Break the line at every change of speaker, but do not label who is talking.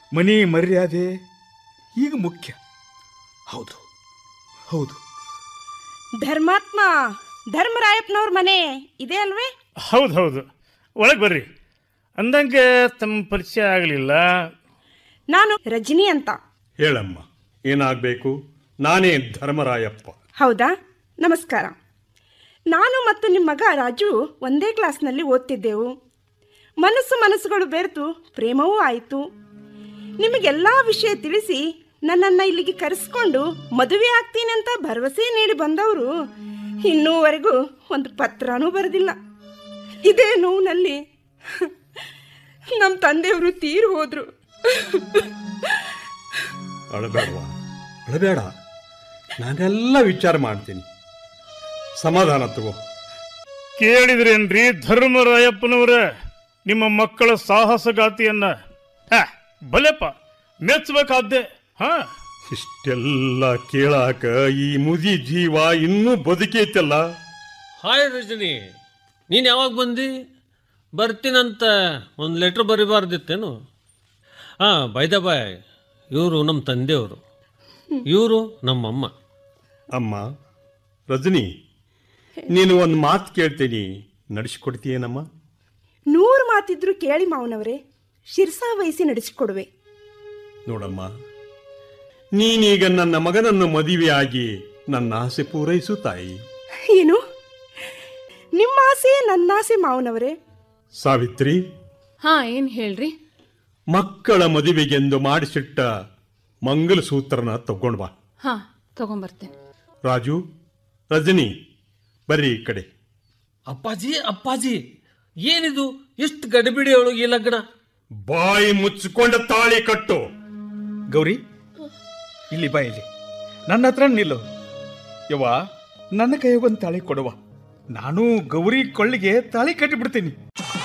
ಮನಿ ಮರ್ಯಾದೆ ಈಗ ಮುಖ್ಯ ಹೌದು ಹೌದು
ಧರ್ಮಾತ್ಮ ಧರ್ಮರಾಯಪ್ಪನವ್ರ ಮನೆ ಇದೆ ಅಲ್ವೇ
ಹೌದು ಹೌದು ಒಳಗೆ ಬರ್ರಿ ಅಂದಂಗೆ ತಮ್ಮ ಪರಿಚಯ ಆಗಲಿಲ್ಲ
ನಾನು ರಜನಿ ಅಂತ
ಹೇಳಮ್ಮ ಏನಾಗಬೇಕು ನಾನೇ ಧರ್ಮರಾಯಪ್ಪ
ಹೌದಾ ನಮಸ್ಕಾರ ನಾನು ಮತ್ತು ನಿಮ್ಮ ಮಗ ರಾಜು ಒಂದೇ ಕ್ಲಾಸ್ನಲ್ಲಿ ಓದ್ತಿದ್ದೆವು ಮನಸ್ಸು ಮನಸ್ಸುಗಳು ಬೆರೆತು ಪ್ರೇಮವೂ ಆಯಿತು ನಿಮಗೆಲ್ಲ ವಿಷಯ ತಿಳಿಸಿ ನನ್ನನ್ನು ಇಲ್ಲಿಗೆ ಕರೆಸ್ಕೊಂಡು ಮದುವೆ ಆಗ್ತೀನಿ ಅಂತ ಭರವಸೆ ನೀಡಿ ಬಂದವರು ಇನ್ನೂವರೆಗೂ ಒಂದು ಪತ್ರನೂ ಬರೆದಿಲ್ಲ ಇದೇ ನೋವಿನಲ್ಲಿ ನಮ್ಮ ತಂದೆಯವರು ತೀರು ಹೋದರು
ಅಳಬೇಡವಾ ಅಳಬೇಡ ನಾನೆಲ್ಲ ವಿಚಾರ ಮಾಡ್ತೀನಿ ಸಮಾಧಾನ ತಗೋ
ಕೇಳಿದ್ರೇನ್ರಿ ಧರ್ಮರಾಯಪ್ಪನವರ ನಿಮ್ಮ ಮಕ್ಕಳ ಸಾಹಸಗಾತಿಯನ್ನ ಹಾ ಬಲೆಪ್ಪ ಮೆಚ್ಚಬೇಕಾದ್ದೆ ಹಾ
ಇಷ್ಟೆಲ್ಲ ಕೇಳಾಕ ಈ ಮುದಿ ಜೀವ ಇನ್ನೂ ಬದುಕೈತಲ್ಲ
ಹಾಯ್ ರಜನಿ ನೀನು ಯಾವಾಗ ಬಂದಿ ಬರ್ತೀನಂತ ಒಂದು ಲೆಟ್ರ್ ಬರಿಬಾರ್ದಿತ್ತೇನು ಹಾಂ ಬೈದ ಬಾಯ್ ಇವರು ನಮ್ಮ ತಂದೆಯವರು ಇವರು ನಮ್ಮಮ್ಮ
ಅಮ್ಮ ರಜನಿ ನೀನು ಒಂದು ಮಾತು ಕೇಳ್ತೀನಿ ನಡೆಸ್ಕೊಡ್ತೀಯೇನಮ್ಮ
ನೂರು ಮಾತಿದ್ರು ಕೇಳಿ ಮಾವನವರೇ ಶಿರ್ಸಾ ವಹಿಸಿ ನಡೆಸಿಕೊಡುವೆ
ನೋಡಮ್ಮ ನೀನೀಗ ನನ್ನ ಮಗನನ್ನು ಮದುವೆಯಾಗಿ ನನ್ನ ಆಸೆ ಪೂರೈಸು ತಾಯಿ
ಏನು ನಿಮ್ಮ ಆಸೆ ನನ್ನ ಆಸೆ ಮಾವನವರೇ
ಸಾವಿತ್ರಿ
ಹಾ ಏನ್ ಹೇಳ್ರಿ
ಮಕ್ಕಳ ಮದುವೆಗೆಂದು ಮಾಡಿಸಿಟ್ಟ ಮಂಗಲಸೂತ್ರನ ತಗೊಂಡ್ ಬಾ
ಹಾ ತಗೊಂಬರ್ತೇನೆ
ರಾಜು ರಜನಿ ಬರ್ರಿ ಈ ಕಡೆ
ಅಪ್ಪಾಜಿ ಅಪ್ಪಾಜಿ ಏನಿದು ಎಷ್ಟು ಗಡಿಬಿಡಿ ಒಳಗೆ ಈ ಲಗ್ನ
ಬಾಯಿ ಮುಚ್ಚಿಕೊಂಡ ತಾಳಿ ಕಟ್ಟು
ಗೌರಿ ಇಲ್ಲಿ ಬಾ ಇಲ್ಲಿ ನನ್ನ ಹತ್ರ ನಿಲ್ಲು ಯವ್ವ ನನ್ನ ಕೈಗೊಂದು ತಾಳಿ ಕೊಡುವ ನಾನು ಗೌರಿ ಕೊಳ್ಳಿಗೆ ತಾಳಿ ಕಟ್ಟಿಬಿಡ್ತೀನಿ